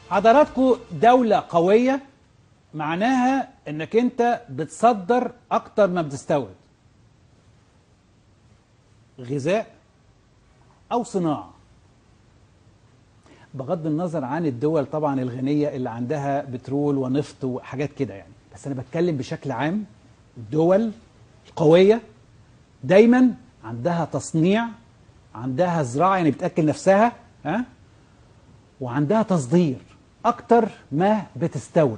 حضراتكم دولة قوية معناها انك انت بتصدر اكتر ما بتستورد غذاء او صناعة بغض النظر عن الدول طبعا الغنية اللي عندها بترول ونفط وحاجات كده يعني بس انا بتكلم بشكل عام الدول القوية دايما عندها تصنيع عندها زراعة يعني بتأكل نفسها ها وعندها تصدير أكتر ما بتستورد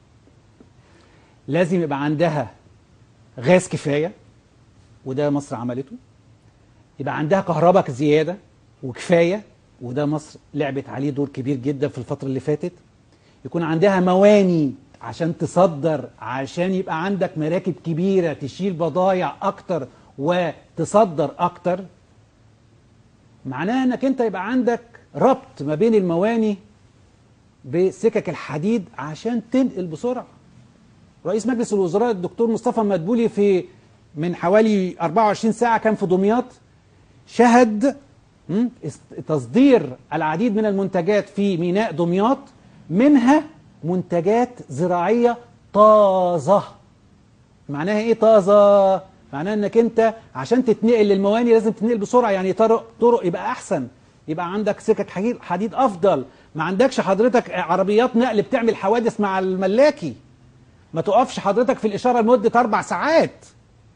لازم يبقى عندها غاز كفاية وده مصر عملته يبقى عندها كهرباء زيادة وكفاية وده مصر لعبت عليه دور كبير جدا في الفترة اللي فاتت يكون عندها مواني عشان تصدر عشان يبقى عندك مراكب كبيرة تشيل بضايع أكتر وتصدر أكتر معناها انك انت يبقى عندك ربط ما بين المواني بسكك الحديد عشان تنقل بسرعه. رئيس مجلس الوزراء الدكتور مصطفى مدبولي في من حوالي 24 ساعه كان في دمياط شهد م، است- تصدير العديد من المنتجات في ميناء دمياط منها منتجات زراعيه طازه. معناها ايه طازه معناها انك انت عشان تتنقل للمواني لازم تتنقل بسرعه يعني طرق طرق يبقى احسن يبقى عندك سكك حديد حديد افضل ما عندكش حضرتك عربيات نقل بتعمل حوادث مع الملاكي ما تقفش حضرتك في الاشاره لمده اربع ساعات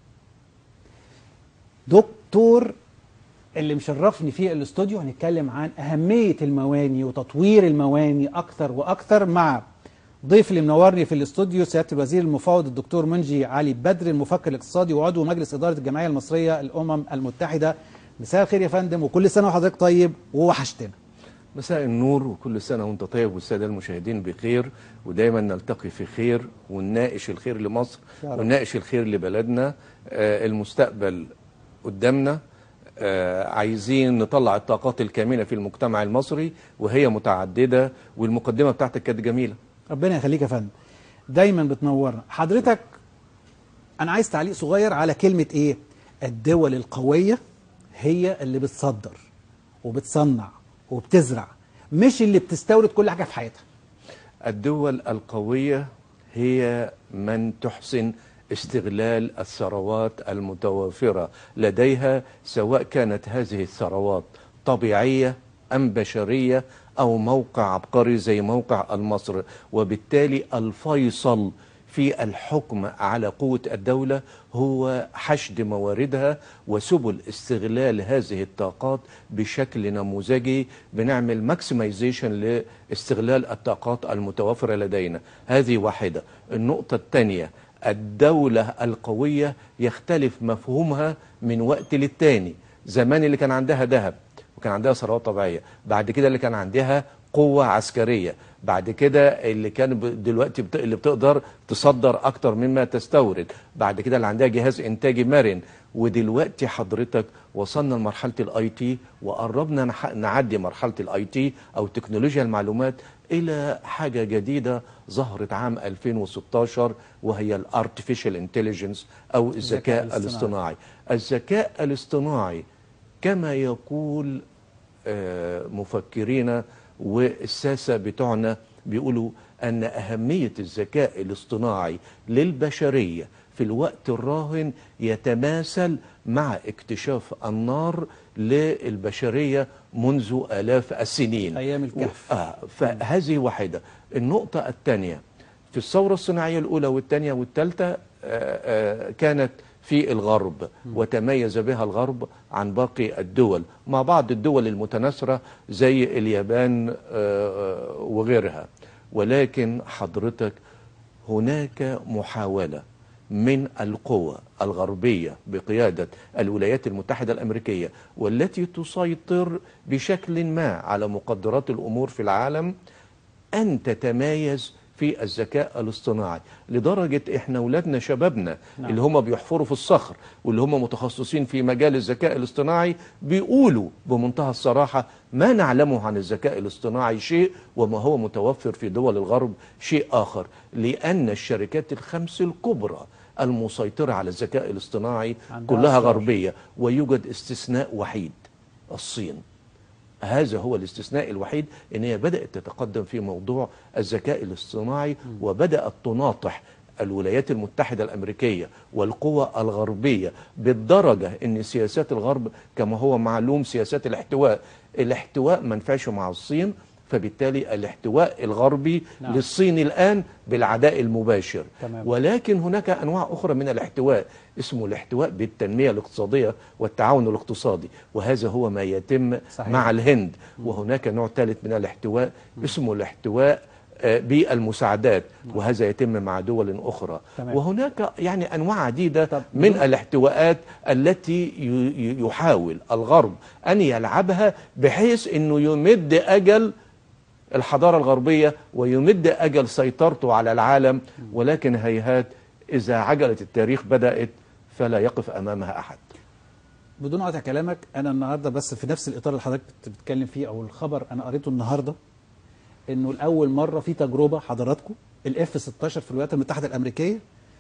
دكتور اللي مشرفني في الاستوديو هنتكلم عن اهميه المواني وتطوير المواني اكثر واكثر مع ضيف اللي منورني في الاستوديو سياده الوزير المفوض الدكتور منجي علي بدر المفكر الاقتصادي وعضو مجلس اداره الجمعيه المصريه الامم المتحده مساء الخير يا فندم وكل سنه وحضرتك طيب ووحشتنا مساء النور وكل سنة وانت طيب والسادة المشاهدين بخير ودايما نلتقي في خير ونناقش الخير لمصر يا رب. ونناقش الخير لبلدنا آه المستقبل قدامنا آه عايزين نطلع الطاقات الكامنة في المجتمع المصري وهي متعددة والمقدمة بتاعتك كانت جميلة ربنا يخليك يا فندم دايما بتنورنا حضرتك انا عايز تعليق صغير على كلمه ايه الدول القويه هي اللي بتصدر وبتصنع وبتزرع مش اللي بتستورد كل حاجه في حياتها الدول القوية هي من تحسن استغلال الثروات المتوافرة لديها سواء كانت هذه الثروات طبيعية أم بشرية أو موقع عبقري زي موقع المصر وبالتالي الفيصل في الحكم على قوة الدولة هو حشد مواردها وسبل استغلال هذه الطاقات بشكل نموذجي بنعمل ماكسمايزيشن لاستغلال الطاقات المتوفرة لدينا هذه واحدة النقطة الثانية الدولة القوية يختلف مفهومها من وقت للتاني زمان اللي كان عندها ذهب وكان عندها ثروات طبيعية بعد كده اللي كان عندها قوة عسكرية بعد كده اللي كان ب- دلوقتي بت... اللي بتقدر تصدر اكتر مما تستورد بعد كده اللي عندها جهاز انتاجي مرن ودلوقتي حضرتك وصلنا لمرحله الاي تي وقربنا نح... نعدي مرحله الاي تي او تكنولوجيا المعلومات الى حاجه جديده ظهرت عام 2016 وهي الارتفيشال انتليجنس او الذكاء الاصطناعي. الاصطناعي الذكاء الاصطناعي كما يقول آه، مفكرين والساسة بتوعنا بيقولوا أن أهمية الذكاء الاصطناعي للبشرية في الوقت الراهن يتماثل مع اكتشاف النار للبشرية منذ آلاف السنين أيام الكهف. و- آه فهذه واحدة النقطة الثانية في الثورة الصناعية الأولى والثانية والثالثة آه، آه، كانت في الغرب وتميز بها الغرب عن باقي الدول مع بعض الدول المتناثرة زي اليابان آه، آه، وغيرها ولكن حضرتك هناك محاولة من القوى الغربية بقيادة الولايات المتحدة الأمريكية والتي تسيطر بشكل ما على مقدرات الأمور في العالم أن تتمايز في الذكاء الاصطناعي لدرجة إحنا ولادنا شبابنا نعم. اللي هم بيحفروا في الصخر واللي هم متخصصين في مجال الذكاء الاصطناعي بيقولوا بمنتهى الصراحة ما نعلمه عن الذكاء الاصطناعي شيء وما هو متوفر في دول الغرب شيء آخر لأن الشركات الخمس الكبرى المسيطرة على الذكاء الاصطناعي عندها كلها أسرار. غربية ويوجد استثناء وحيد الصين هذا هو الاستثناء الوحيد ان هي بدات تتقدم في موضوع الذكاء الاصطناعي وبدات تناطح الولايات المتحده الامريكيه والقوى الغربيه بالدرجه ان سياسات الغرب كما هو معلوم سياسات الاحتواء الاحتواء ما نفعش مع الصين فبالتالي الاحتواء الغربي نعم. نعم. للصين الآن بالعداء المباشر تمام. ولكن هناك أنواع أخرى من الاحتواء اسمه الاحتواء بالتنمية الاقتصادية والتعاون الاقتصادي وهذا هو ما يتم صحيح. صحيح. مع الهند وهناك نوع ثالث من الاحتواء اسمه الاحتواء آه، بالمساعدات وهذا يتم مع دول أخرى تمام. وهناك يعني أنواع عديدة طب من بدون- الاحتواءات التي ي- ي- يحاول الغرب أن يلعبها بحيث أنه يمد أجل الحضارة الغربية ويمد أجل سيطرته على العالم ولكن هيهات إذا عجلة التاريخ بدأت فلا يقف أمامها أحد بدون قطع كلامك انا النهارده بس في نفس الاطار اللي حضرتك بت- بتتكلم فيه او الخبر انا قريته النهارده انه لاول مره في تجربه حضراتكم الاف 16 في الولايات المتحده الامريكيه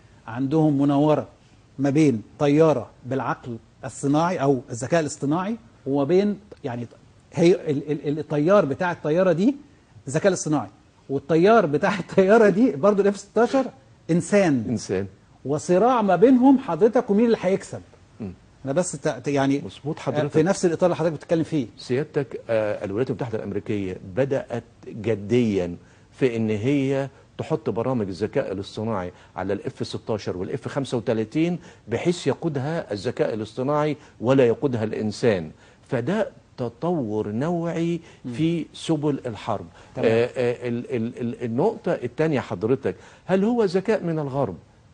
عندهم مناوره ما بين طياره بالعقل الصناعي او الذكاء الاصطناعي وما بين يعني هي ال- ال- الطيار بتاع الطياره دي الذكاء الاصطناعي والطيار بتاع الطياره دي برضو الاف 16 انسان إنسان وصراع ما بينهم حضرتك ومين اللي هيكسب انا بس ت- ت- يعني مظبوط في حضرتك نفس الاطار اللي حضرتك بتتكلم فيه سيادتك آه، الولايات المتحدة الأمريكية بدأت جديا في إن هي تحط برامج الذكاء الاصطناعي على الاف 16 والاف 35 بحيث يقودها الذكاء الاصطناعي ولا يقودها الإنسان فده تطور نوعي في سبل الحرب تمام. آه، آه، ال- ال- ال- النقطة الثانية حضرتك هل هو ذكاء من الغرب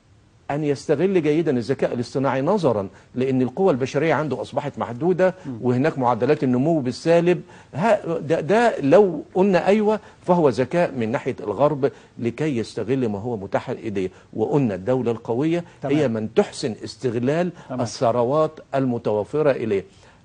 أن يستغل جيدا الذكاء الاصطناعي نظرا لأن القوى البشرية عنده أصبحت محدودة وهناك معدلات النمو بالسالب ها- ده, ده لو قلنا أيوة فهو ذكاء من ناحية الغرب لكي يستغل ما هو متاح إيديه وقلنا الدولة القوية تمام. هي من تحسن استغلال تمام. الثروات المتوفرة إليه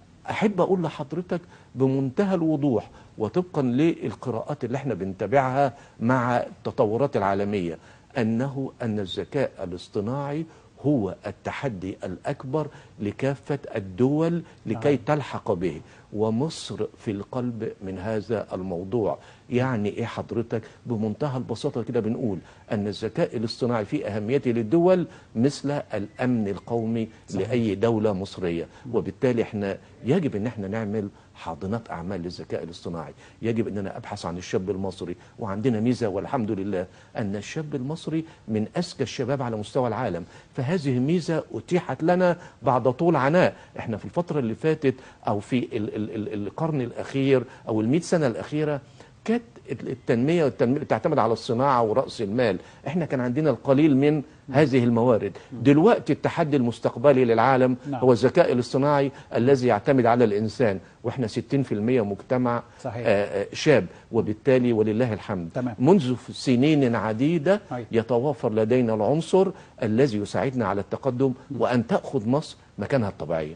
أحب أقول لحضرتك بمنتهى الوضوح وطبقا للقراءات اللي احنا بنتابعها مع التطورات العالمية أنه أن الذكاء الاصطناعي هو التحدي الأكبر لكافة الدول لكي تلحق به ومصر في القلب من هذا الموضوع يعني إيه حضرتك بمنتهى البساطة كده بنقول أن الذكاء الاصطناعي في أهميته للدول مثل الأمن القومي صحيح. لأي دولة مصرية وبالتالي احنا يجب ان احنا نعمل حاضنات اعمال للذكاء الاصطناعي يجب اننا ابحث عن الشاب المصري وعندنا ميزه والحمد لله ان الشاب المصري من اذكى الشباب على مستوى العالم فهذه ميزه اتيحت لنا بعد طول عناء احنا في الفتره اللي فاتت او في ال ال ال القرن الاخير او المئة سنه الاخيره كانت التنميه والتنميه تعتمد على الصناعه وراس المال احنا كان عندنا القليل من هذه الموارد دلوقتي التحدي المستقبلي للعالم نعم. هو الذكاء الاصطناعي الذي يعتمد على الانسان واحنا 60% مجتمع صحيح. آه، آه، شاب وبالتالي ولله الحمد تمام. منذ سنين عديده أي. يتوافر لدينا العنصر الذي يساعدنا على التقدم وان تاخذ مصر مكانها الطبيعي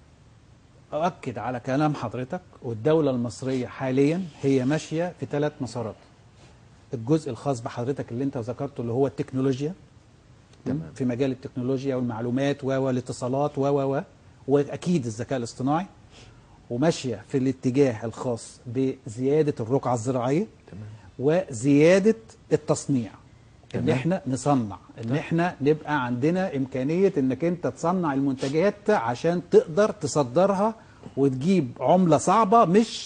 أؤكد على كلام حضرتك والدولة المصرية حاليا هي ماشية في ثلاث مسارات الجزء الخاص بحضرتك اللي انت ذكرته اللي هو التكنولوجيا تمام. في مجال التكنولوجيا والمعلومات و- والاتصالات و و و واكيد الذكاء الاصطناعي وماشيه في الاتجاه الخاص بزياده الرقعه الزراعيه تمام. وزياده التصنيع ان تمام. احنا نصنع ان احنا نبقى عندنا امكانيه انك انت تصنع المنتجات عشان تقدر تصدرها وتجيب عمله صعبه مش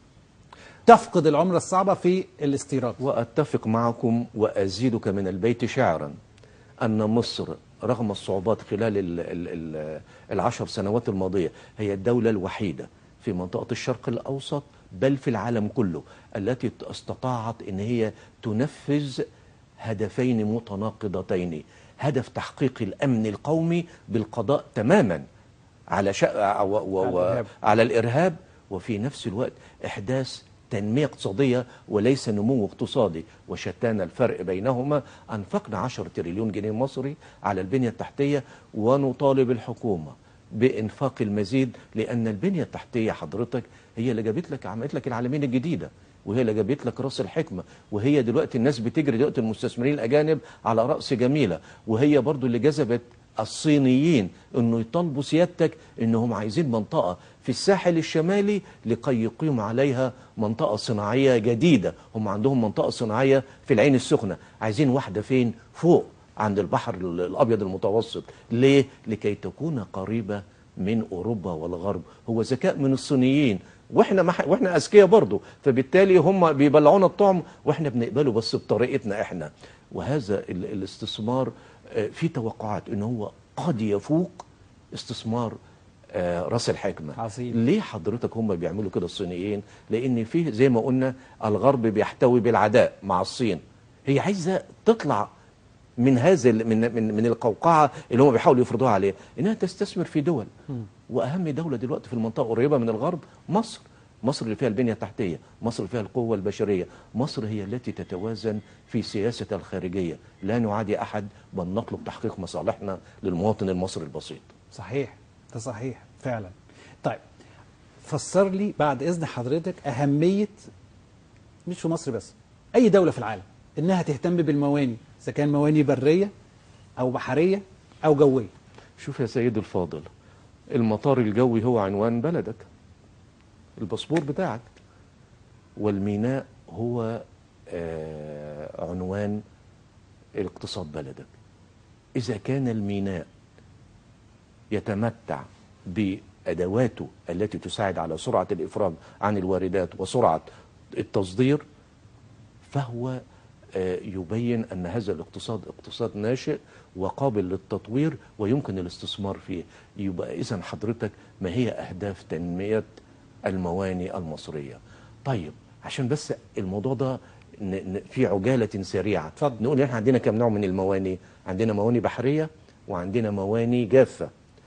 تفقد العمله الصعبه في الاستيراد واتفق معكم وازيدك من البيت شعرا ان مصر رغم الصعوبات خلال ال ال ال العشر سنوات الماضيه هي الدوله الوحيده في منطقه الشرق الاوسط بل في العالم كله التي استطاعت ان هي تنفذ هدفين متناقضتين هدف تحقيق الامن القومي بالقضاء تماما على شأ... و... و... على و... الإرهاب. على الارهاب وفي نفس الوقت احداث تنميه اقتصاديه وليس نمو اقتصادي وشتان الفرق بينهما انفقنا 10 تريليون جنيه مصري على البنيه التحتيه ونطالب الحكومه بانفاق المزيد لان البنيه التحتيه حضرتك هي اللي جابت لك عملت لك العالمين الجديده وهي اللي جابت لك راس الحكمه وهي دلوقتي الناس بتجري دلوقتي المستثمرين الاجانب على راس جميله وهي برضو اللي جذبت الصينيين انه يطالبوا سيادتك انهم عايزين منطقه في الساحل الشمالي لكي يقيموا عليها منطقه صناعيه جديده هم عندهم منطقه صناعيه في العين السخنه عايزين واحده فين فوق عند البحر ال- الابيض المتوسط ليه لكي تكون قريبه من اوروبا والغرب هو ذكاء من الصينيين واحنا مح... واحنا اذكياء برضه فبالتالي هم بيبلعونا الطعم واحنا بنقبله بس بطريقتنا احنا وهذا ال... الاستثمار آه، في توقعات ان هو قد يفوق استثمار آه، راس الحكمه عظيم. ليه حضرتك هم بيعملوا كده الصينيين لان فيه زي ما قلنا الغرب بيحتوي بالعداء مع الصين هي عايزه تطلع من هذا ال- من من من القوقعه اللي هم بيحاولوا يفرضوها عليها انها تستثمر في دول واهم دوله دلوقتي في المنطقه قريبه من الغرب مصر مصر اللي فيها البنيه التحتيه مصر اللي فيها القوه البشريه مصر هي التي تتوازن في سياسه الخارجيه لا نعادي احد بل نطلب تحقيق مصالحنا للمواطن المصري البسيط صحيح ده صحيح فعلا طيب فسر لي بعد اذن حضرتك اهميه مش في مصر بس اي دوله في العالم انها تهتم بالمواني اذا كان مواني بريه او بحريه او جويه شوف يا سيدي الفاضل المطار الجوي هو عنوان بلدك الباسبور بتاعك والميناء هو آه، عنوان اقتصاد بلدك إذا كان الميناء يتمتع بأدواته التي تساعد على سرعة الإفراج عن الواردات وسرعة التصدير فهو آه، يبين أن هذا الاقتصاد اقتصاد ناشئ وقابل للتطوير ويمكن الاستثمار فيه يبقى إذا حضرتك ما هي أهداف تنمية المواني المصرية طيب عشان بس الموضوع ده ن- ن- في عجالة سريعة اتفضل. نقول احنا عندنا كم نوع من المواني عندنا مواني بحرية وعندنا مواني جافة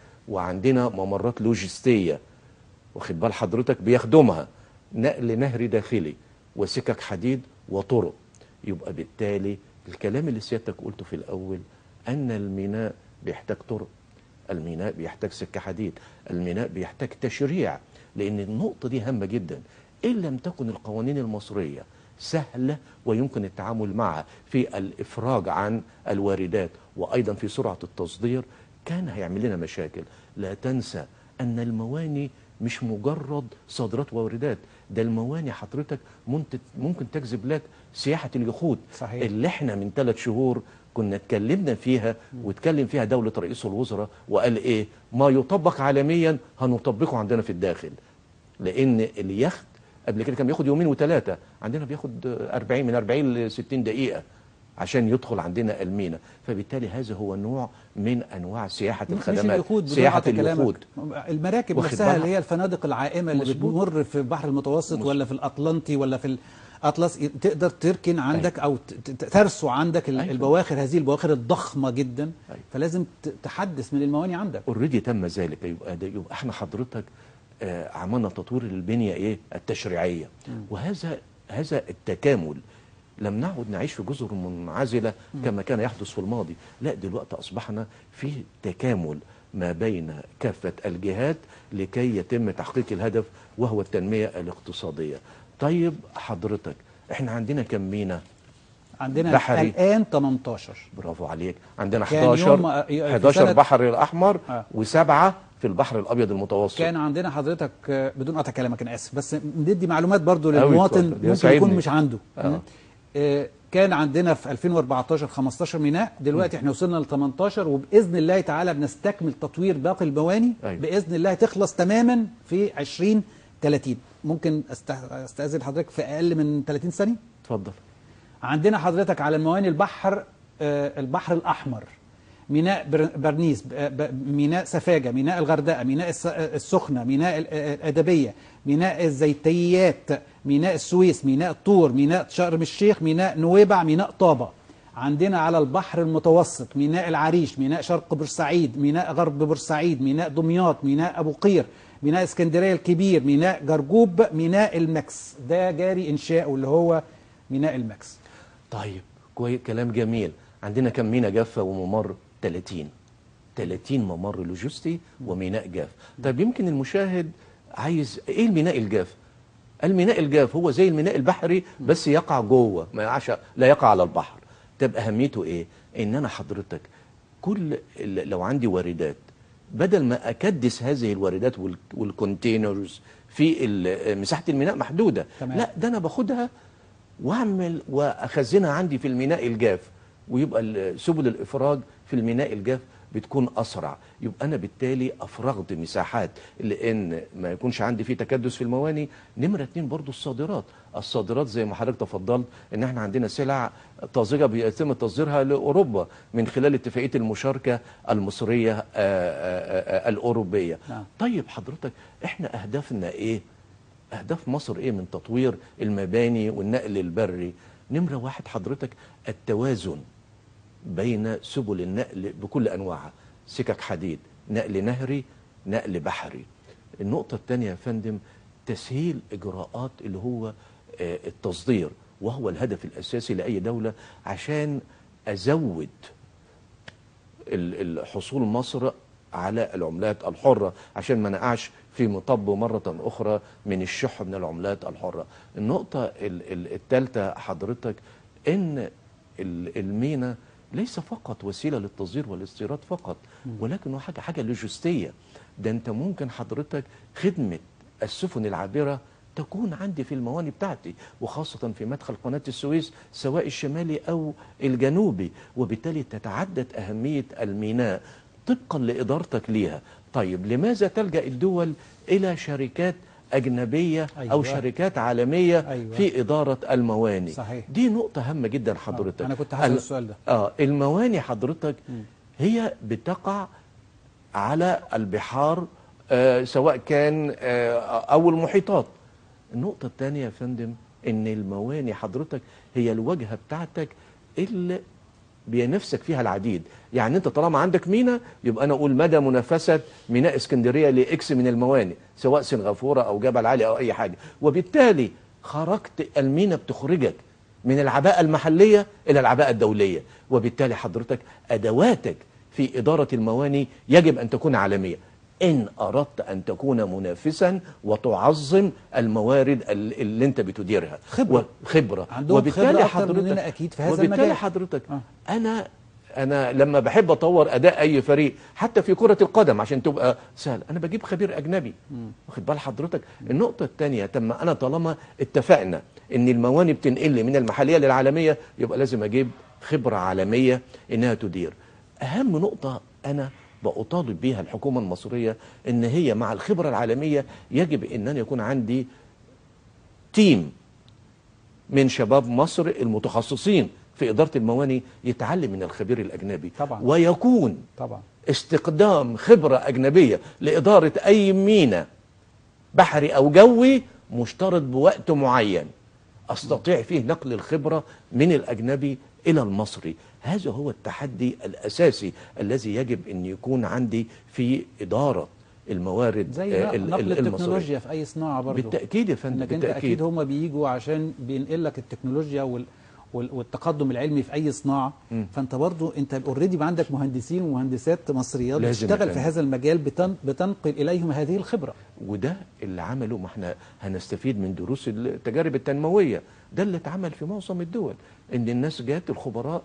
وعندنا ممرات لوجستية واخد بال حضرتك بيخدمها نقل نهري داخلي وسكك حديد وطرق يبقى بالتالي الكلام اللي سيادتك قلته في الأول أن الميناء بيحتاج طرق الميناء بيحتاج سكة حديد الميناء بيحتاج تشريع لأن النقطة دي هامة جدا إن لم تكن القوانين المصرية سهلة ويمكن التعامل معها في الإفراج عن الواردات وأيضا في سرعة التصدير كان هيعمل لنا مشاكل لا تنسى أن المواني مش مجرد صادرات وواردات ده المواني حضرتك ممكن ممكن تجذب لك سياحة اليخوت صحيح. اللي احنا من ثلاث شهور كنا اتكلمنا فيها واتكلم فيها دولة رئيس الوزراء وقال ايه ما يطبق عالميا هنطبقه عندنا في الداخل لان اليخت قبل كده كان بياخد يومين وثلاثة عندنا بياخد 40 من 40 ل 60 دقيقة عشان يدخل عندنا المينا فبالتالي هذا هو نوع من انواع سياحة مش الخدمات اليخوت بدون سياحة قطع كلامك. اليخوت المراكب واخد نفسها بالك؟ اللي هي الفنادق العائمه اللي مظبوط. بتمر في البحر المتوسط مظبوط. ولا في الاطلنطي ولا في الاطلس تقدر تركن عندك او ت- ت- ترسو عندك ال- أيوة. البواخر هذه البواخر الضخمه جدا أيوة. فلازم ت- تحدث من المواني عندك اوريدي تم ذلك يبقى ده يبقى احنا حضرتك آه، عملنا تطوير للبنيه ايه التشريعيه وهذا هذا التكامل لم نعد نعيش في جزر منعزله كما كان يحدث في الماضي لا دلوقتي اصبحنا في تكامل ما بين كافه الجهات لكي يتم تحقيق الهدف وهو التنميه الاقتصاديه طيب حضرتك احنا عندنا كم مينا عندنا بحري. الان 18 برافو عليك عندنا كان 11 يوم- آه، في 11 سنة- بحر الاحمر آه. وسبعه في البحر الابيض المتوسط كان عندنا حضرتك آه، بدون قطع كلامك انا اسف بس ندي معلومات برضو أوي للمواطن اتفضل. ممكن يسعدني. يكون مش عنده آه. آه، كان عندنا في 2014 15 ميناء دلوقتي احنا وصلنا ل 18 وباذن الله تعالى بنستكمل تطوير باقي المواني أيوة. باذن الله تخلص تماما في 20 30 ممكن أست- استاذن حضرتك في اقل من 30 ثانيه اتفضل عندنا حضرتك على المواني البحر آه، البحر الأحمر ميناء بر- برنيس ب- ب- ميناء سفاجة ميناء الغردقة ميناء الس- السخنة ميناء ال- آه، الأدبية ميناء الزيتيات ميناء السويس ميناء طور ميناء شرم الشيخ ميناء نويبع ميناء طابة عندنا على البحر المتوسط ميناء العريش ميناء شرق بورسعيد ميناء غرب بورسعيد ميناء دمياط ميناء أبو قير ميناء اسكندرية الكبير ميناء جرجوب ميناء المكس ده جاري إنشاؤه اللي هو ميناء المكس طيب كويس كلام جميل عندنا كم ميناء جافة وممر 30 30 ممر لوجستي وميناء جاف طيب يمكن المشاهد عايز ايه الميناء الجاف الميناء الجاف هو زي الميناء البحري بس يقع جوه ما يقعش لا يقع على البحر طب اهميته ايه ان انا حضرتك كل ال- لو عندي واردات بدل ما اكدس هذه الواردات وال- والكونتينرز في ال- مساحه الميناء محدوده تمام. لا ده انا باخدها واعمل واخزنها عندي في الميناء الجاف ويبقى ال- سبل الافراج في الميناء الجاف بتكون اسرع يبقى انا بالتالي افرغت مساحات لان ما يكونش عندي فيه تكدس في المواني نمره اتنين برضو الصادرات الصادرات زي ما حضرتك تفضلت ان احنا عندنا سلع طازجه بيتم تصديرها لاوروبا من خلال اتفاقيه المشاركه المصريه آآ آآ آآ الاوروبيه نعم. طيب حضرتك احنا اهدافنا ايه اهداف مصر ايه من تطوير المباني والنقل البري نمره واحد حضرتك التوازن بين سبل النقل بكل انواعها سكك حديد نقل نهري نقل بحري النقطه الثانيه يا فندم تسهيل اجراءات اللي هو آه، التصدير وهو الهدف الاساسي لاي دوله عشان ازود ال- الحصول مصر على العملات الحرة عشان ما نقعش في مطب مرة أخرى من الشح من العملات الحرة النقطة الثالثة حضرتك إن ال- المينا ليس فقط وسيلة للتصدير والاستيراد فقط ولكن هو حاجة حاجة لوجستية ده أنت ممكن حضرتك خدمة السفن العابرة تكون عندي في المواني بتاعتي وخاصة في مدخل قناة السويس سواء الشمالي أو الجنوبي وبالتالي تتعدد أهمية الميناء طبقا لإدارتك ليها طيب لماذا تلجأ الدول إلى شركات أجنبية أو أيوة. شركات عالمية أيوة. في إدارة المواني صحيح. دي نقطة هامة جدا حضرتك أنا كنت هسأل ال- السؤال ده. آه المواني حضرتك هي بتقع على البحار آه سواء كان آه او المحيطات النقطة الثانية يا فندم ان المواني حضرتك هي الواجهة بتاعتك اللي بينافسك فيها العديد يعني انت طالما عندك مينا يبقى انا اقول مدى منافسة ميناء اسكندرية لاكس من المواني سواء سنغافورة او جبل علي او اي حاجة وبالتالي خرجت المينا بتخرجك من العباءة المحلية إلى العباءة الدولية وبالتالي حضرتك أدواتك في إدارة المواني يجب أن تكون عالمية إن أردت أن تكون منافسا وتعظم الموارد ال- اللي أنت بتديرها خبرة. و- خبرة عندهم خبرة أكتر مننا أكيد في هذا وبالتالي المجال. حضرتك آه. أنا أنا لما بحب أطور أداء أي فريق حتى في كرة القدم عشان تبقى سهل أنا بجيب خبير أجنبي واخد بال حضرتك النقطة الثانية تم أنا طالما اتفقنا إن المواني بتنقل لي من المحلية للعالمية يبقى لازم أجيب خبرة عالمية إنها تدير أهم نقطة أنا بأطالب بيها الحكومة المصرية إن هي مع الخبرة العالمية يجب إن أنا يكون عندي تيم من شباب مصر المتخصصين في إدارة المواني يتعلم من الخبير الأجنبي طبعا. ويكون طبعا استقدام خبرة أجنبية لإدارة أي ميناء بحري أو جوي مشترط بوقت معين أستطيع فيه نقل الخبرة من الأجنبي إلى المصري هذا هو التحدي الأساسي الذي يجب أن يكون عندي في إدارة الموارد زي آه، ال- نقل ال- التكنولوجيا في اي صناعه برضه بالتأكيد يا فندم انك انت بالتأكيد اكيد هم بيجوا عشان بينقل لك التكنولوجيا وال وال- والتقدم العلمي في اي صناعه مم. فانت برضو انت اوريدي عندك مهندسين ومهندسات مصريات لازم بتشتغل يا في فندم. هذا المجال بتن بتنقل اليهم هذه الخبره وده اللي عمله ما احنا هنستفيد من دروس التجارب التنمويه ده اللي اتعمل في معظم الدول ان الناس جات الخبراء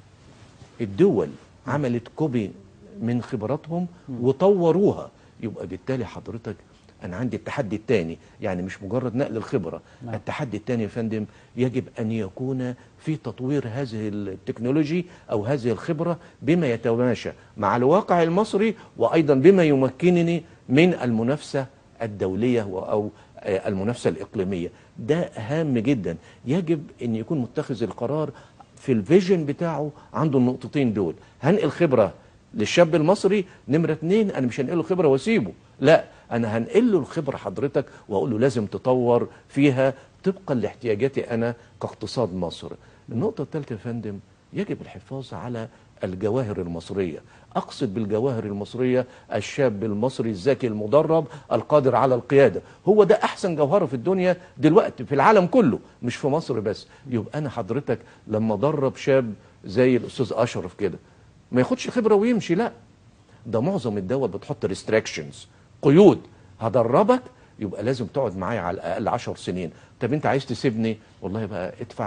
الدول عملت كوبي من خبراتهم وطوروها يبقى بالتالي حضرتك انا عندي التحدي الثاني يعني مش مجرد نقل الخبره نعم. التحدي الثاني يا فندم يجب ان يكون في تطوير هذه التكنولوجي او هذه الخبره بما يتماشى مع الواقع المصري وايضا بما يمكنني من المنافسه الدوليه و- او آه، المنافسه الاقليميه ده هام جدا يجب ان يكون متخذ القرار في الفيجن بتاعه عنده النقطتين دول هنقل خبره للشاب المصري نمرة اتنين انا مش هنقله خبرة واسيبه لا انا هنقل له الخبرة حضرتك واقول له لازم تطور فيها طبقا لاحتياجاتي انا كاقتصاد مصر النقطة الثالثة يا فندم يجب الحفاظ على الجواهر المصرية أقصد بالجواهر المصرية الشاب المصري الذكي المدرب القادر على القيادة هو ده أحسن جوهرة في الدنيا دلوقتي في العالم كله مش في مصر بس يبقى أنا حضرتك لما درب شاب زي الأستاذ أشرف كده ما ياخدش خبرة ويمشي لا ده معظم الدول بتحط ريستريكشنز قيود هدربك يبقى لازم تقعد معايا على الاقل 10 سنين طب انت عايز تسيبني والله بقى ادفع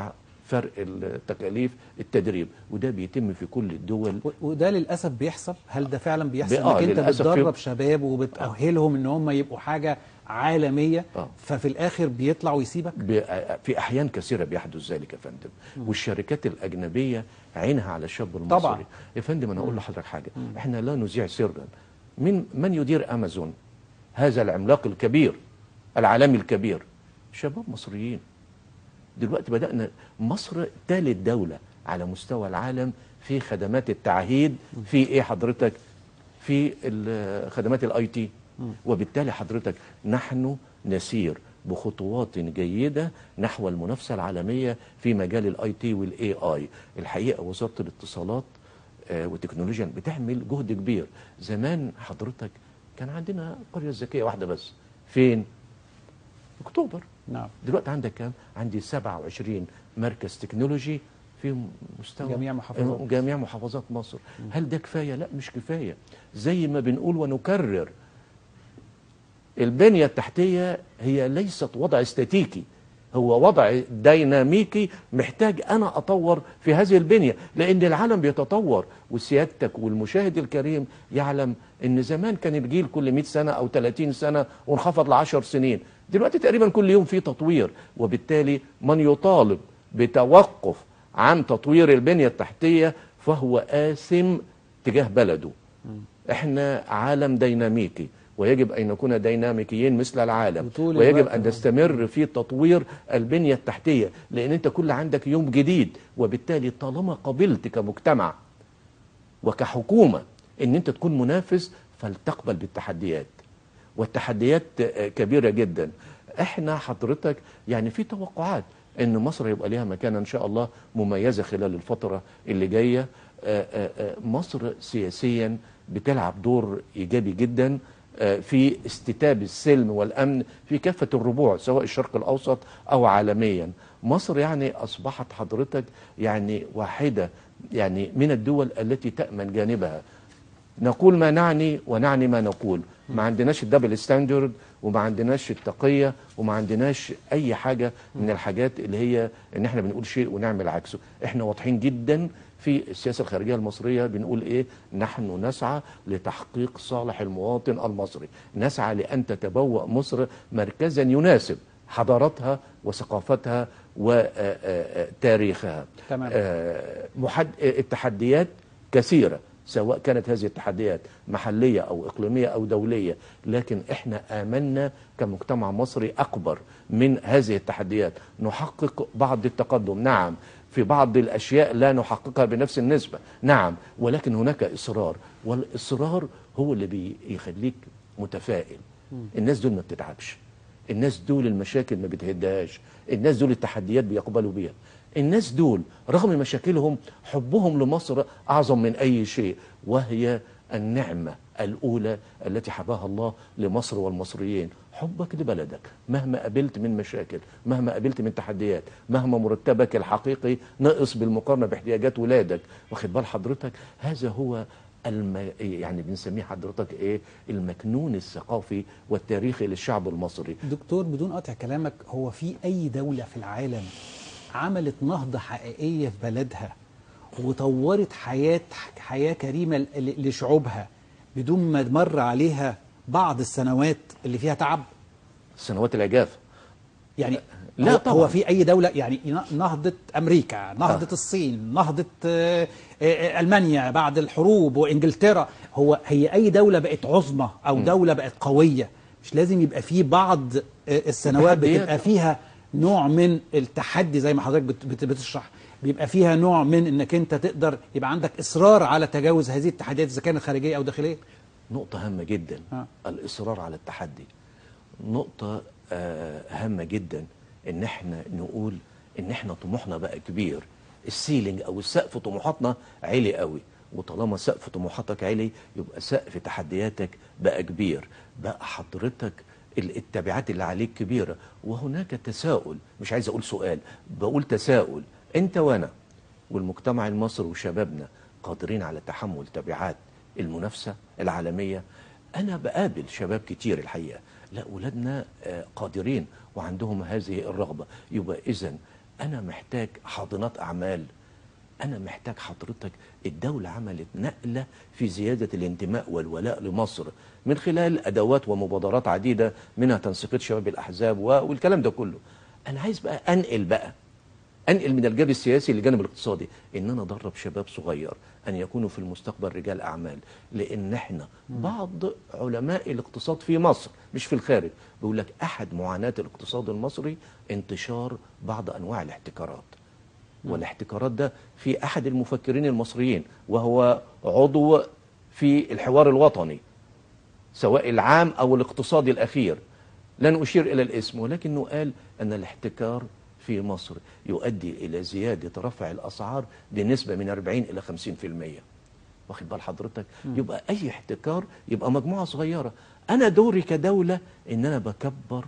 فرق التكاليف التدريب وده بيتم في كل الدول و- وده للاسف بيحصل هل ده فعلا بيحصل بي- آه، انك انت للأسف في- بتدرب شباب وبتاهلهم ان هم يبقوا حاجه عالميه آه. ففي الاخر بيطلع ويسيبك ب- في احيان كثيره بيحدث ذلك يا فندم والشركات الاجنبيه عينها على الشاب المصري طبعا. يا فندم انا اقول لحضرتك حاجه احنا لا نذيع سرا من من يدير امازون هذا العملاق الكبير العالمي الكبير شباب مصريين دلوقتي بدانا مصر ثالث دوله على مستوى العالم في خدمات التعهيد في ايه حضرتك في ال- خدمات الاي تي وبالتالي حضرتك نحن نسير بخطوات جيده نحو المنافسه العالميه في مجال الاي تي والاي اي الحقيقه وزاره الاتصالات آه، والتكنولوجيا بتعمل جهد كبير زمان حضرتك كان عندنا قريه ذكيه واحده بس فين اكتوبر نعم دلوقتي عندك كام؟ عندي 27 مركز تكنولوجي في مستوى جميع محافظات. جميع محافظات مصر هل ده كفايه؟ لا مش كفايه زي ما بنقول ونكرر البنيه التحتيه هي ليست وضع استاتيكي هو وضع ديناميكي محتاج انا اطور في هذه البنيه لان العالم بيتطور وسيادتك والمشاهد الكريم يعلم ان زمان كان الجيل كل 100 سنه او 30 سنه وانخفض ل 10 سنين دلوقتي تقريبا كل يوم في تطوير وبالتالي من يطالب بتوقف عن تطوير البنيه التحتيه فهو آثم تجاه بلده احنا عالم ديناميكي ويجب ان نكون ديناميكيين مثل العالم وطول ويجب الوقت ان هو- نستمر في تطوير البنيه التحتيه لان انت كل عندك يوم جديد وبالتالي طالما قبلت كمجتمع وكحكومه ان انت تكون منافس فلتقبل بالتحديات والتحديات آه، كبيره جدا احنا حضرتك يعني في توقعات ان مصر يبقى ليها مكانه ان شاء الله مميزه خلال الفتره اللي جايه آه، آه، آه، مصر سياسيا بتلعب دور ايجابي جدا آه، في استتاب السلم والامن في كافه الربوع سواء الشرق الاوسط او عالميا مصر يعني اصبحت حضرتك يعني واحده يعني من الدول التي تامن جانبها نقول ما نعني ونعني ما نقول ما عندناش الدبل ستاندرد وما عندناش التقية وما عندناش أي حاجة من الحاجات اللي هي إن إحنا بنقول شيء ونعمل عكسه إحنا واضحين جدا في السياسة الخارجية المصرية بنقول إيه نحن نسعى لتحقيق صالح المواطن المصري نسعى لأن تتبوأ مصر مركزا يناسب حضارتها وثقافتها وتاريخها تمام. آه، محد... التحديات كثيرة سواء كانت هذه التحديات محلية أو إقليمية أو دولية لكن إحنا آمنا كمجتمع مصري أكبر من هذه التحديات نحقق بعض التقدم نعم في بعض الأشياء لا نحققها بنفس النسبة نعم ولكن هناك إصرار والإصرار هو اللي بيخليك متفائل الناس دول ما بتتعبش الناس دول المشاكل ما بتهدهاش الناس دول التحديات بيقبلوا بيها الناس دول رغم مشاكلهم حبهم لمصر أعظم من أي شيء وهي النعمة الأولى التي حباها الله لمصر والمصريين حبك لبلدك مهما قابلت من مشاكل مهما قابلت من تحديات مهما مرتبك الحقيقي نقص بالمقارنة باحتياجات ولادك واخد بال حضرتك هذا هو الم... يعني بنسميه حضرتك ايه المكنون الثقافي والتاريخي للشعب المصري دكتور بدون قطع كلامك هو في أي دولة في العالم عملت نهضة حقيقية في بلدها وطورت حياة حياة كريمة ل- لشعوبها بدون ما مر عليها بعض السنوات اللي فيها تعب سنوات العجاف يعني لا هو, طبعاً. هو في أي دولة يعني نهضة أمريكا نهضة آه. الصين نهضة آه، آه، ألمانيا بعد الحروب وإنجلترا هو هي أي دولة بقت عظمى أو دولة بقت قوية مش لازم يبقى في بعض آه، السنوات تحديات. بتبقى فيها نوع من التحدي زي ما حضرتك بت- بت- بتشرح بيبقى فيها نوع من انك انت تقدر يبقى عندك اصرار على تجاوز هذه التحديات اذا كانت خارجيه او داخليه نقطة هامة جدا آه. الإصرار على التحدي نقطة آه، هامة جدا إن إحنا نقول إن إحنا طموحنا بقى كبير السيلينج أو السقف طموحاتنا عالي قوي وطالما سقف طموحاتك عالي يبقى سقف تحدياتك بقى كبير بقى حضرتك ال- التبعات اللي عليك كبيرة وهناك تساؤل مش عايز أقول سؤال بقول تساؤل أنت وأنا والمجتمع المصري وشبابنا قادرين على تحمل تبعات المنافسة العالمية أنا بقابل شباب كتير الحقيقة لا أولادنا آه، قادرين وعندهم هذه الرغبة يبقى إذا انا محتاج حاضنات اعمال انا محتاج حضرتك الدوله عملت نقله في زياده الانتماء والولاء لمصر من خلال ادوات ومبادرات عديده منها تنسيقيه شباب الاحزاب و- والكلام ده كله انا عايز بقى انقل بقى انقل من الجانب السياسي للجانب الاقتصادي ان انا ادرب شباب صغير ان يكونوا في المستقبل رجال اعمال لان احنا بعض علماء الاقتصاد في مصر مش في الخارج بيقول لك احد معاناه الاقتصاد المصري انتشار بعض انواع الاحتكارات والاحتكارات ده في احد المفكرين المصريين وهو عضو في الحوار الوطني سواء العام او الاقتصادي الاخير لن اشير الى الاسم ولكنه قال ان الاحتكار في مصر يؤدي الى زياده رفع الاسعار بنسبه من 40 الى 50% واخد بال حضرتك يبقى اي احتكار يبقى مجموعه صغيره انا دوري كدوله ان انا بكبر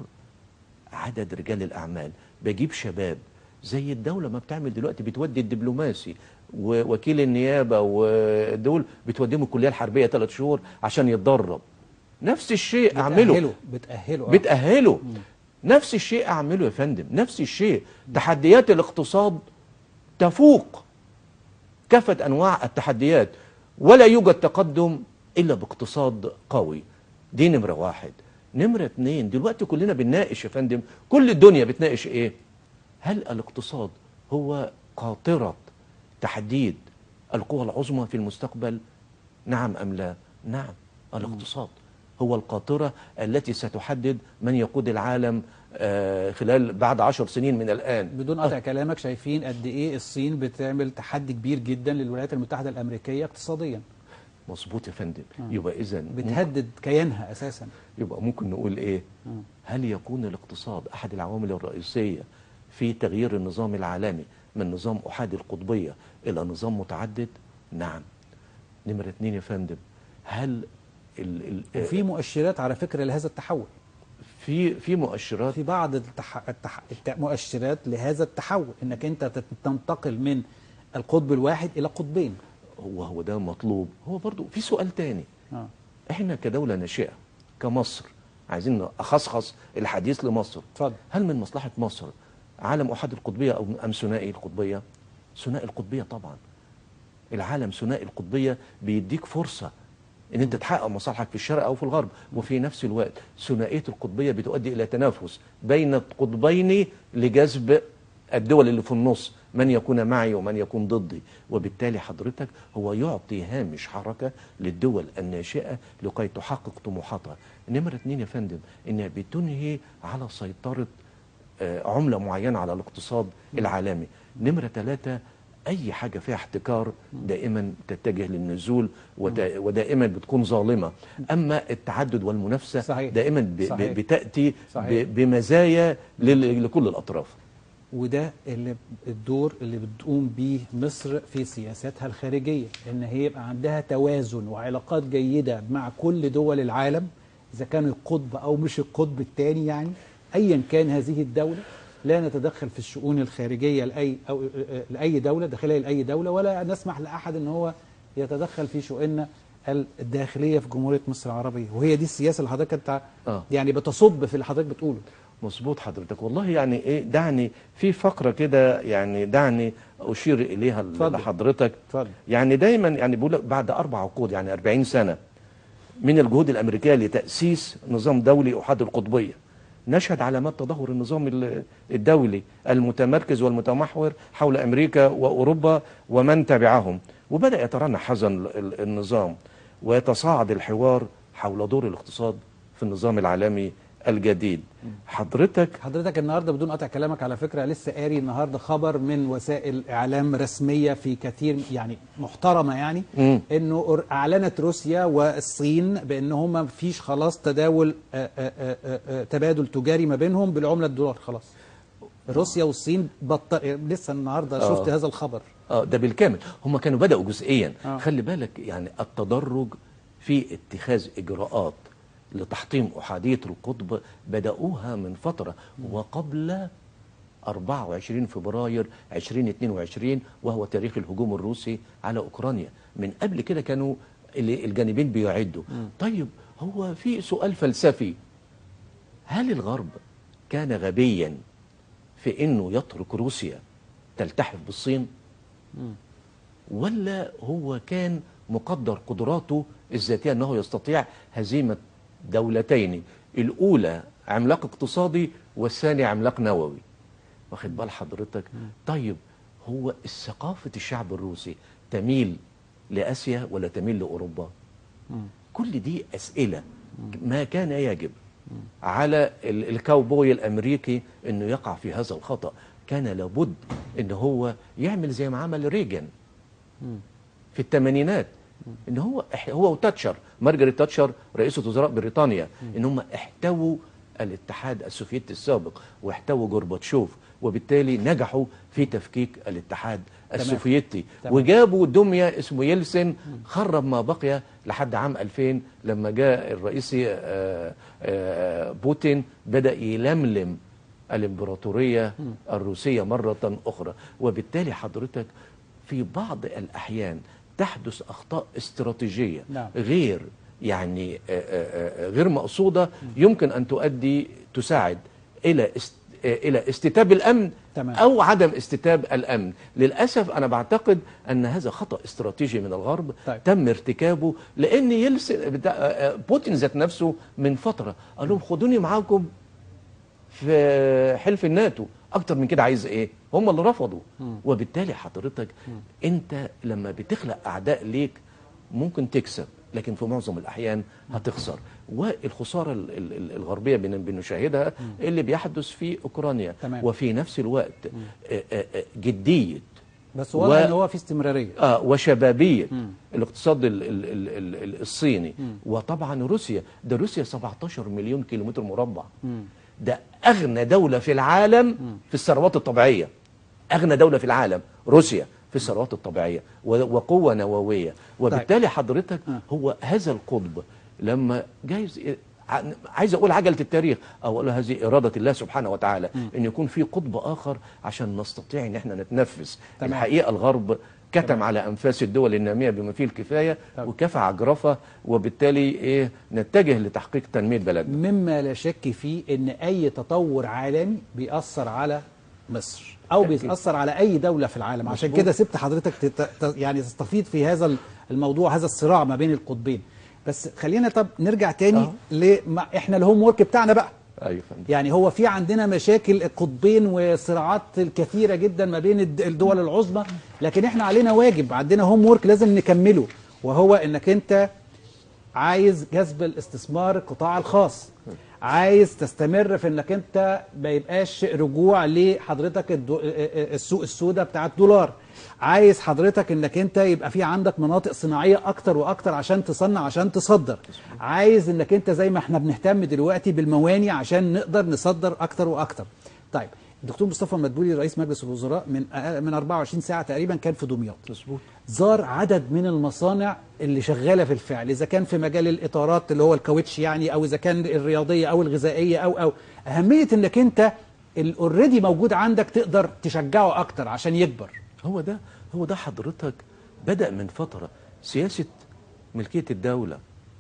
عدد رجال الاعمال بجيب شباب زي الدوله ما بتعمل دلوقتي بتودي الدبلوماسي ووكيل النيابه ودول بتوديهم الكليه الحربيه ثلاث شهور عشان يتدرب نفس الشيء اعمله بتأهله بتأهله آه. بتأهله نفس الشيء أعمله يا فندم نفس الشيء تحديات الاقتصاد تفوق كافة أنواع التحديات ولا يوجد تقدم إلا باقتصاد قوي دي نمرة واحد نمرة اتنين دلوقتي كلنا بنناقش يا فندم كل الدنيا بتناقش إيه هل الاقتصاد هو قاطرة تحديد القوى العظمى في المستقبل نعم أم لا نعم الاقتصاد هو القاطرة التي ستحدد من يقود العالم آه، خلال بعد عشر سنين من الآن بدون قطع كلامك شايفين قد ايه الصين بتعمل تحدي كبير جدا للولايات المتحده الامريكيه اقتصاديا مظبوط يا فندم يبقى إذا بتهدد كيانها اساسا يبقى ممكن نقول إيه مم. هل يكون الاقتصاد أحد العوامل الرئيسية في تغيير النظام العالمي من نظام أحادي القطبية إلى نظام متعدد نعم نمرة اتنين يا فندم هل ال ال وفي مؤشرات على فكره لهذا التحول في في مؤشرات في بعض التح... التح... الت- مؤشرات لهذا التحول انك انت تت- تنتقل من القطب الواحد الى قطبين هو هو ده مطلوب هو برضو في سؤال تاني آه. احنا كدولة ناشئة كمصر عايزين اخصخص الحديث لمصر اتفضل هل من مصلحة مصر عالم احاد القطبية او ام ثنائي القطبية ثنائي القطبية طبعا العالم ثنائي القطبية بيديك فرصة ان انت تحقق مصالحك في الشرق او في الغرب وفي نفس الوقت ثنائية القطبية بتؤدي الى تنافس بين القطبين لجذب الدول اللي في النص من يكون معي ومن يكون ضدي وبالتالي حضرتك هو يعطي هامش حركة للدول الناشئة لكي تحقق طموحاتها نمرة اتنين يا فندم انها بتنهي على سيطرة آه، عملة معينة على الاقتصاد العالمي نمرة ثلاثة أي حاجة فيها احتكار دائما تتجه للنزول ودا- ودائما بتكون ظالمة أما التعدد والمنافسة صحيح. دائما ب- ب- صحيح. بتأتي صحيح. ب- بمزايا لل- لكل الأطراف وده اللي الدور اللي بتقوم بيه مصر في سياستها الخارجية ان هي يبقى عندها توازن وعلاقات جيدة مع كل دول العالم اذا كان القطب او مش القطب الثاني يعني ايا كان هذه الدولة لا نتدخل في الشؤون الخارجية لأي أو لأي دولة داخلية لأي دولة ولا نسمح لأحد ان هو يتدخل في شؤوننا الداخلية في جمهورية مصر العربية وهي دي السياسة اللي حضرتك انت آه. يعني بتصب في اللي حضرتك بتقوله مظبوط حضرتك والله يعني ايه دعني في فقرة كده يعني دعني أشير إليها اتفضل. لحضرتك اتفضل يعني دايما يعني بيقول لك بعد أربع عقود يعني 40 سنة من الجهود الأمريكية لتأسيس نظام دولي أحاد القطبية نشهد علامات تدهور النظام ال- الدولي المتمركز والمتمحور حول أمريكا وأوروبا ومن تبعهم وبدأ يترنح هذا ال- ال- النظام ويتصاعد الحوار حول دور الاقتصاد في النظام العالمي الجديد حضرتك حضرتك النهارده بدون قطع كلامك على فكره لسه قاري النهارده خبر من وسائل اعلام رسميه في كثير يعني محترمه يعني مم. انه أر- اعلنت روسيا والصين بان هما مفيش خلاص تداول آه، آه، آه، آه، تبادل تجاري ما بينهم بالعمله الدولار خلاص روسيا والصين بطل لسه النهارده آه. شفت هذا الخبر اه ده بالكامل هم كانوا بدأوا جزئيا آه. خلي بالك يعني التدرج في اتخاذ إجراءات لتحطيم أحادية القطب بدأوها من فترة وقبل 24 فبراير 2022 وهو تاريخ الهجوم الروسي على أوكرانيا من قبل كده كانوا ال- الجانبين بيعدوا طيب هو في سؤال فلسفي هل الغرب كان غبيا في انه يترك روسيا تلتحف بالصين ولا هو كان مقدر قدراته الذاتيه انه يستطيع هزيمه دولتين الاولى عملاق اقتصادي والثاني عملاق نووي واخد بال حضرتك طيب هو ثقافه الشعب الروسي تميل لاسيا ولا تميل لاوروبا كل دي اسئله ما كان يجب على ال- الكاوبوي الامريكي انه يقع في هذا الخطا كان لابد ان هو يعمل زي ما عمل ريجن في الثمانينات ان هو إح- هو وتاتشر مارجريت تاتشر رئيسة وزراء بريطانيا ان هم احتووا الاتحاد السوفيتي السابق واحتووا جورباتشوف وبالتالي نجحوا في تفكيك الاتحاد السوفيتي تمام. وجابوا دمية اسمه يلسن خرب ما بقي لحد عام 2000 لما جاء الرئيس آه، آه، بوتين بدأ يلملم الامبراطورية الروسية مرة أخرى وبالتالي حضرتك في بعض الأحيان تحدث أخطاء استراتيجية نعم. غير يعني آه، آه، آه، غير مقصودة يمكن أن تؤدي تساعد إلى است آه، إلى استتاب الأمن تمام. أو عدم استتاب الأمن للأسف أنا بعتقد أن هذا خطأ استراتيجي من الغرب طيب. تم ارتكابه لأن يلسن بتاع آه، آه، بوتين ذات نفسه من فترة قال لهم خدوني معاكم في حلف الناتو اكتر من كده عايز ايه هم اللي رفضوا وبالتالي حضرتك انت لما بتخلق اعداء ليك ممكن تكسب لكن في معظم الاحيان هتخسر والخساره ال- ال- ال- الغربيه بن- بنشاهدها اللي بيحدث في اوكرانيا تمام. وفي نفس الوقت آه، آه، آه، جديه بس واضح و- ان هو في استمراريه آه وشبابية الاقتصاد ال ال ال ال ال الصيني وطبعا روسيا ده روسيا 17 مليون كيلومتر مربع ده أغنى دولة في العالم في الثروات الطبيعية أغنى دولة في العالم روسيا في الثروات الطبيعية و- وقوة نووية وبالتالي حضرتك هو هذا القطب لما جايز ع- عايز اقول عجله التاريخ او اقول هذه اراده الله سبحانه وتعالى ان يكون في قطب اخر عشان نستطيع ان احنا نتنفس تمام. الحقيقه الغرب كتم على انفاس الدول الناميه بما فيه الكفايه طبعا. وكفى عجرفه وبالتالي ايه نتجه لتحقيق تنميه بلدنا مما لا شك فيه ان اي تطور عالمي بيأثر على مصر او أكيد. بيأثر على اي دولة في العالم عشان مظبوط. كده سبت حضرتك تت... ت- يعني تستفيد في هذا الموضوع هذا الصراع ما بين القطبين بس خلينا طب نرجع تاني أه. لما احنا الهوم ورك بتاعنا بقى ايوه فندم يعني هو في عندنا مشاكل القطبين وصراعات الكثيرة جدا ما بين الد- الدول العظمى لكن احنا علينا واجب عندنا هوم ورك لازم نكمله وهو انك انت عايز جذب الاستثمار القطاع الخاص عايز تستمر في انك انت ما يبقاش رجوع لحضرتك الدو... السوق السوداء بتاع الدولار عايز حضرتك انك انت يبقى في عندك مناطق صناعيه اكتر واكتر عشان تصنع عشان تصدر عايز انك انت زي ما احنا بنهتم دلوقتي بالمواني عشان نقدر نصدر اكتر واكتر طيب الدكتور مصطفى مدبولي رئيس مجلس الوزراء من أقل- من 24 ساعه تقريبا كان في دمياط مظبوط زار عدد من المصانع اللي شغاله في الفعل اذا كان في مجال الاطارات اللي هو الكاوتش يعني او اذا كان الرياضيه او الغذائيه او او اهميه انك انت الاوريدي موجود عندك تقدر تشجعه اكتر عشان يكبر هو ده هو ده حضرتك بدأ من فترة سياسة ملكية الدولة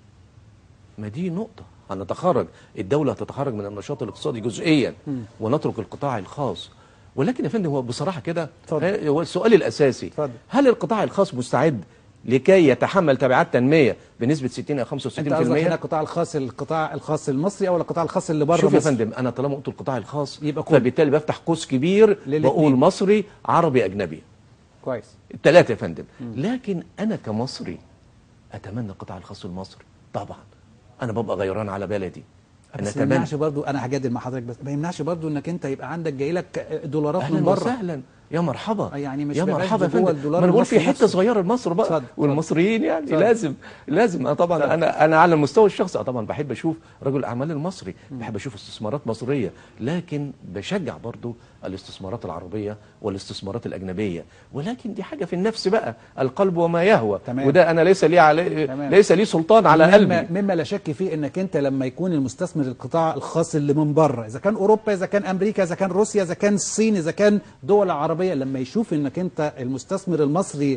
ما دي نقطة هنتخرج الدولة هتتخرج من النشاط الاقتصادي جزئيا ونترك القطاع الخاص ولكن يا فندم هو بصراحة كده اتفضل. ها- هو السؤال الأساسي اتفضل. هل القطاع الخاص مستعد لكي يتحمل تبعات تنمية بنسبة 60 أو 65% انت قصدك هنا القطاع الخاص القطاع الخاص المصري او القطاع الخاص اللي بره شوف يا مصر؟ فندم انا طالما قلت القطاع الخاص يبقى كله. فبالتالي بفتح قوس كبير للاتنين. بقول مصري عربي اجنبي كويس الثلاثة يا فندم لكن أنا كمصري أتمنى القطاع الخاص المصري طبعا أنا ببقى غيران على بلدي أنا بس ما أتمنى يمنعش برضو انا هجادل مع حضرتك بس ما يمنعش برضو انك انت يبقى عندك جاي لك دولارات من أهلا بره وسهلا يا مرحبا يعني مش يا بلاش مرحبا يا جوه فندم الدولار ما أنا بقول في المصري حتة نفسه. صغيرة لمصر بقى اتفضل، والمصريين يعني اتفضل. لازم لازم أنا طبعا أنا أنا على المستوى الشخصي أه طبعا بحب أشوف رجل الأعمال المصري بحب أشوف استثمارات مصرية لكن بشجع برضو الاستثمارات العربية والاستثمارات الأجنبية ولكن دي حاجة في النفس بقى القلب وما يهوى تمام. وده أنا ليس لي علي تمام. ليس لي سلطان على مما, قلبي مما لا شك فيه انك انت لما يكون المستثمر القطاع الخاص اللي من بره اذا كان اوروبا اذا كان امريكا اذا كان روسيا اذا كان الصين اذا كان دول عربيه لما يشوف انك انت المستثمر المصري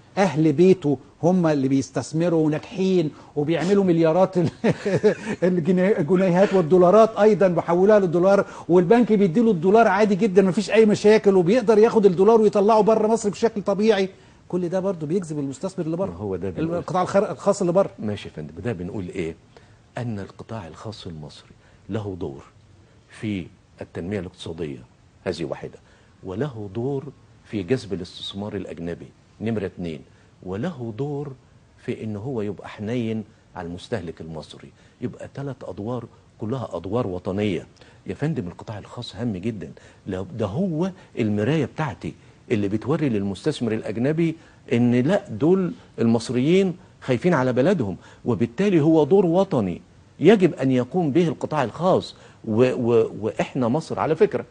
اهل بيته هم اللي بيستثمروا وناجحين وبيعملوا مليارات ال- الجنيه- الجنيهات والدولارات ايضا بيحولوها للدولار والبنك بيديله الدولار عادي جدا مفيش اي مشاكل وبيقدر ياخد الدولار ويطلعه بره مصر بشكل طبيعي كل ده برضه بيجذب المستثمر اللي بره هو ده بنقول. القطاع الخر- الخاص اللي بره ماشي يا فندم ده بنقول ايه ان القطاع الخاص المصري له دور في التنميه الاقتصاديه هذه واحده وله دور في جذب الاستثمار الاجنبي نمره اتنين وله دور في ان هو يبقى حنين على المستهلك المصري يبقى ثلاث ادوار كلها ادوار وطنيه يا فندم القطاع الخاص هام جدا لو- ده هو المرايه بتاعتي اللي بتوري للمستثمر الاجنبي ان لا دول المصريين خايفين على بلدهم وبالتالي هو دور وطني يجب ان يقوم به القطاع الخاص و و واحنا مصر على فكره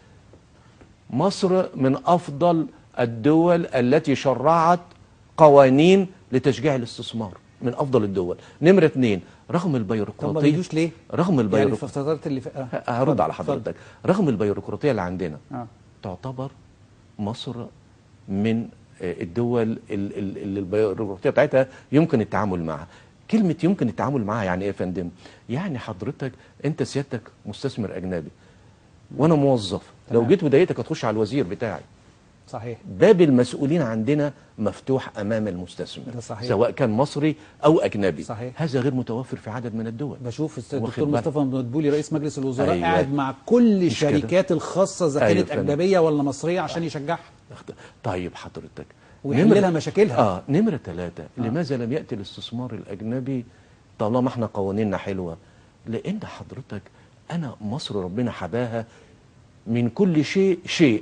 مصر من افضل الدول التي شرعت قوانين لتشجيع الاستثمار من افضل الدول نمره اثنين رغم طب ما البيروقراطيه بيجوش ليه؟ رغم يعني البيروقراطيه في الفترات اللي في... آه. هرد اتفضل، على اتفضل. حضرتك رغم البيروقراطيه اللي عندنا آه. تعتبر مصر من آه، الدول ال- ال- اللي البيروقراطيه بتاعتها يمكن التعامل معها كلمه يمكن التعامل معها يعني ايه يا فندم يعني حضرتك انت سيادتك مستثمر اجنبي وانا موظف لو تمام. جيت وضايقتك هتخش على الوزير بتاعي صحيح باب المسؤولين عندنا مفتوح امام المستثمر ده صحيح. سواء كان مصري او اجنبي صحيح. هذا غير متوفر في عدد من الدول بشوف الدكتور واخد بالك. مصطفى مدبولي رئيس مجلس الوزراء أيوة. قاعد مع كل مش كده. الشركات الخاصه اذا أيوة كانت فندم. اجنبيه ولا مصريه عشان يشجعها طيب حضرتك ويحل نمرة- لها مشاكلها. اه نمرة ثلاثة آه. لماذا لم يأتي الاستثمار الأجنبي طالما احنا قوانيننا حلوة لأن حضرتك أنا مصر ربنا حباها من كل شيء شيء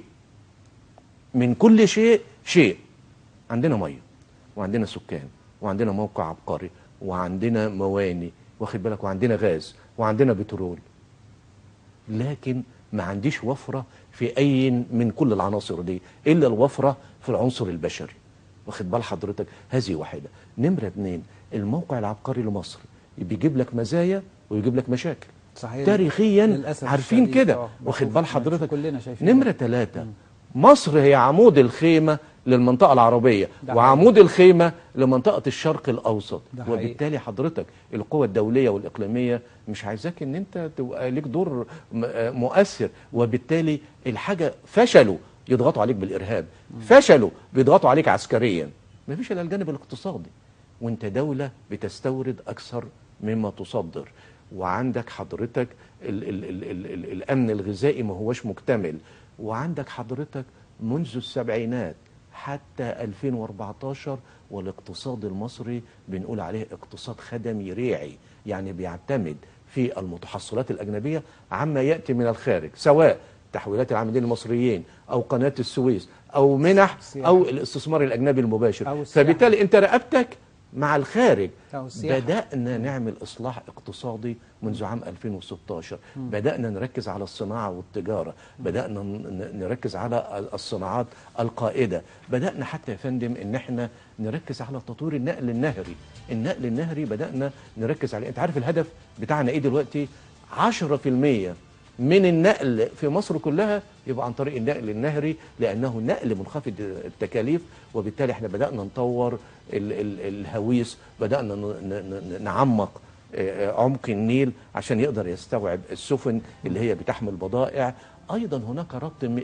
من كل شيء شيء عندنا مية وعندنا سكان وعندنا موقع عبقري وعندنا مواني واخد بالك وعندنا غاز وعندنا بترول لكن ما عنديش وفرة في أي من كل العناصر دي إلا الوفرة في العنصر البشري واخد بال حضرتك هذه واحدة نمرة اتنين الموقع العبقري لمصر بيجيب لك مزايا ويجيب لك مشاكل صحيح تاريخيا للأسف عارفين الشديد. كده آه، واخد بشوف- بال بشوف حضرتك كلنا شايفين نمرة ده. ثلاثة مصر هي عمود الخيمة للمنطقة العربية ده وعمود الخيمة لمنطقة الشرق الأوسط ده حقيقي. وبالتالي حضرتك القوى الدولية والإقليمية مش عايزاك ان انت تبقى ليك دور م- آه مؤثر وبالتالي الحاجة فشلوا يضغطوا عليك بالإرهاب فشلوا بيضغطوا عليك عسكريا مفيش إلا الجانب الاقتصادي وانت دولة بتستورد أكثر مما تصدر وعندك حضرتك ال ال ال ال ال الأمن الغذائي ما هوش مكتمل وعندك حضرتك منذ السبعينات حتى 2014 والاقتصاد المصري بنقول عليه اقتصاد خدمي ريعي يعني بيعتمد في المتحصلات الأجنبية عما يأتي من الخارج سواء تحويلات العاملين المصريين أو قناة السويس أو منح السياحة. أو الاستثمار الأجنبي المباشر أو السياحة. فبالتالي أنت رقبتك مع الخارج أو السياحة. بدأنا نعمل إصلاح اقتصادي منذ عام 2016 بدأنا نركز على الصناعة والتجارة بدأنا ن- نركز على الصناعات القائدة بدأنا حتى يا فندم إن احنا نركز على تطوير النقل النهري النقل النهري بدأنا نركز عليه أنت عارف الهدف بتاعنا إيه دلوقتي 10% من النقل في مصر كلها يبقى عن طريق النقل النهري لانه نقل منخفض التكاليف وبالتالي احنا بدانا نطور ال ال الهويس بدانا ن- ن- ن- نعمق آه، عمق النيل عشان يقدر يستوعب السفن اللي هي بتحمل بضائع ايضا هناك ربط م- آه،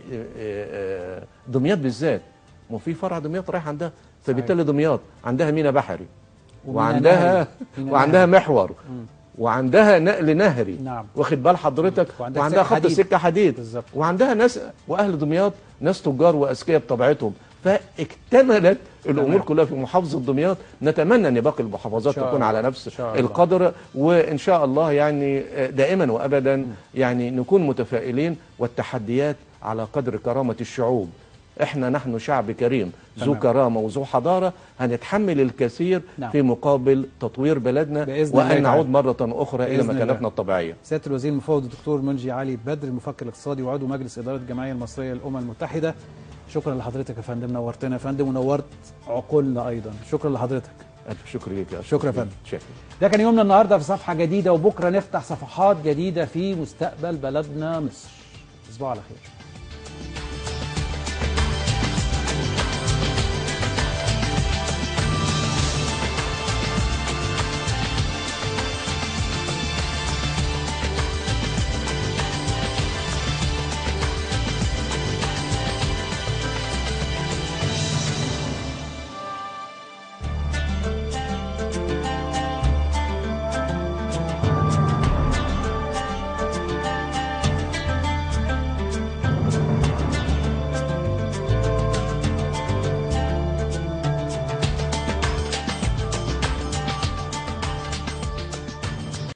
آه، دمياط بالذات وفي فرع دمياط رايح عندها فبالتالي دمياط عندها مينا بحري ومينا وعندها نهري. مينا وعندها نهري. محور وعندها نقل نهري نعم. واخد بال حضرتك وعندها وعندها سكة خط حديد. سكه حديد بالظبط. وعندها ناس واهل دمياط ناس تجار واذكياء بطبيعتهم فاكتملت الامور تمام. كلها في محافظه دمياط نتمنى ان باقي المحافظات إن شاء تكون على الله. نفس إن شاء الله. القدر وان شاء الله يعني دائما وابدا يعني نكون متفائلين والتحديات على قدر كرامه الشعوب احنا نحن شعب كريم ذو تمام. كرامه وذو حضاره هنتحمل الكثير نعم. في مقابل تطوير بلدنا بإذن الله وان تعالى. نعود مره اخرى الى بإذن الله. مكانتنا الطبيعيه سياده الوزير المفوض الدكتور منجي علي بدر المفكر الاقتصادي وعضو مجلس اداره الجمعيه المصريه للامم المتحده شكرا لحضرتك يا فندم نورتنا يا فندم ونورت عقولنا ايضا شكرا لحضرتك الف شكر لك يا شكرا يا فندم. شكرا ده كان يومنا النهارده في صفحه جديده وبكره نفتح صفحات جديده في مستقبل بلدنا مصر تصبحوا على خير